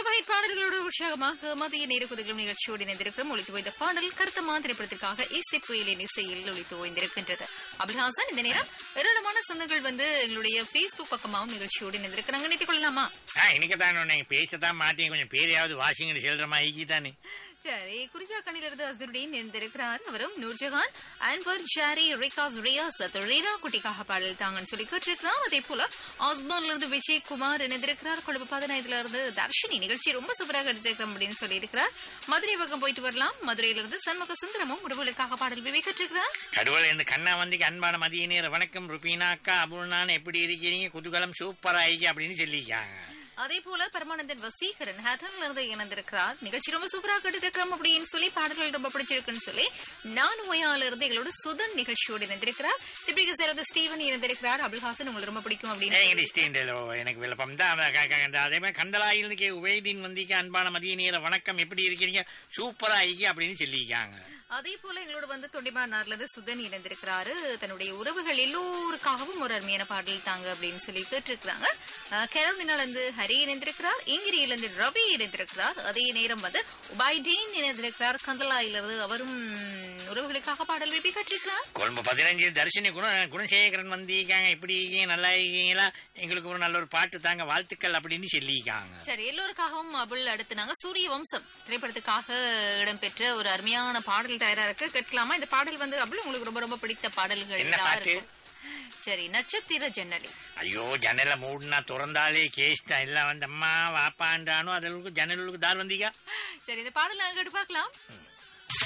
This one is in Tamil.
வகை பாடல்களோடு உற்சாகமாக மதிய நேர குதிகளும் நிகழ்ச்சியோடு இணைந்திருக்கிறோம் ஒழித்து போய்ந்த பாடல் கருத்தமா திரைப்படத்திற்காக இசை புயலின் இசையில் ஒழித்து ஓய்ந்திருக்கின்றது அபில்ஹாசன் இந்த நேரம் ஏராளமான சொந்தங்கள் வந்து எங்களுடைய Facebook பக்கமாகவும் நிகழ்ச்சியோடு இணைந்திருக்கிறாங்க நினைத்துக் கொள்ளலாமா ஆ இன்னைக்கு தான் உன்னை பேசத்தான் மாட்டேன் கொஞ்சம் பேரையாவது வாஷிங் செல்ற மாதிரி தானே சரி குறிஞ்சாக்கணில இருந்து அசருடன் இருந்திருக்கிறார் அவரும் நூர்ஜஹான் அன்பர் ஜாரி ரிகாஸ் ரியாஸ் ரீனா குட்டிக்காக பாடல் தாங்கன்னு சொல்லி கேட்டிருக்கிறார் அதே போல ஆஸ்மான்ல இருந்து விஜய் குமார் இணைந்திருக்கிறார் கொழும்பு பதினைந்துல இருந்து தர்ஷினி நிகழ்ச்சி ரொம்ப சூப்பராக எடுத்திருக்கிறோம் அப்படின்னு சொல்லி இருக்கிறார் மதுரை பக்கம் போயிட்டு வரலாம் மதுரையில இருந்து சண்முக சுந்தரமும் உடவுகளுக்காக பாடல் விவை கேட்டிருக்கிறார் கடுவல இந்த கண்ணா வந்து அன்பான மதிய நேர வணக்கம் ருபீனா அக்கா அபுர்ணான் எப்படி இருக்கிறீங்க குதூகலம் சூப்பரா ஆயிக்கு அப்படின்னு சொல்லியிருக்காங்க அதே போல பரமானந்தன் வசீகரன் ஹேட்டன்ல இருந்து இணைந்திருக்கிறார் நிகழ்ச்சி ரொம்ப சூப்பராக கேட்டுருக்கிறோம் அப்படின்னு சொல்லி பாடல்கள் ரொம்ப பிடிச்சிருக்குன்னு சொல்லி நான் ஒயால இருந்து எங்களோட சுதன் நிகழ்ச்சியோடு இணைந்திருக்கிறார் திப்பிக சேர்ந்த ஸ்டீவன் இணைந்திருக்கிறார் அபுல்ஹாசன் உங்களுக்கு ரொம்ப பிடிக்கும் அப்படின்னு ஏங்க சொல்லி. டிஸ்டீண்டோ எனக்கு விளப்பம் தான் அவ க- க- அந்த அதே மாதிரி கந்தலாயில் கே உபயதீன் வந்திக்கு அன்பான மதிய நேர வணக்கம் எப்படி இருக்கிறீங்க சூப்பரா ஆயிக்கு அப்படின்னு சொல்லியிருக்காங்க அதே போல எங்களோட வந்து தொண்டிமானார்ல இருந்து சுதன் இணைந்திருக்கிறாரு தன்னுடைய உறவுகள் எல்லோருக்காகவும் ஒரு அருமையான பாடல் தாங்க அப்படின்னு சொல்லி கேட்டிருக்கிறாங்க கெரோனினால இருந்து ஹரி இணைந்திருக்கிறார் இங்கிரியில இருந்து ரவி இணைந்திருக்கிறார் அதே நேரம் வந்து உபாய்டீன் இணைந்திருக்கிறார் கந்தலாயில இருந்து அவரும் உறவுகளுக்காக பாடல் விரும்பி கேட்டிருக்கிறார் கொழும்பு பதினஞ்சு தர்ஷினி குண குணசேகரன் வந்திருக்காங்க எப்படி இருக்கீங்க நல்லா இருக்கீங்களா எங்களுக்கு ஒரு நல்ல ஒரு பாட்டு தாங்க வாழ்த்துக்கள் அப்படின்னு சொல்லியிருக்காங்க சரி எல்லோருக்காகவும் அபுல் அடுத்து நாங்க சூரிய வம்சம் திரைப்படத்துக்காக இடம்பெற்ற ஒரு அருமையான பாடல் தயாரா இருக்கு கேட்கலாமா இந்த பாடல் வந்து அபுல் உங்களுக்கு ரொம்ப ரொம்ப பிடித்த பாடல்கள் என்ன தான் பாட்டு? இருக்கும். சரி நட்சத்திர ஜன்னலி ஐயோ ஜன்னலை மூடினா திறந்தாலே கேஸ் தான் எல்லாம் வந்து அம்மா வாப்பாண்டானோ அதற்கு ஜன்னலுக்கு தார் வந்தீங்க சரி இந்த பாடல் நாங்க கேட்டு பார்க்கலாம்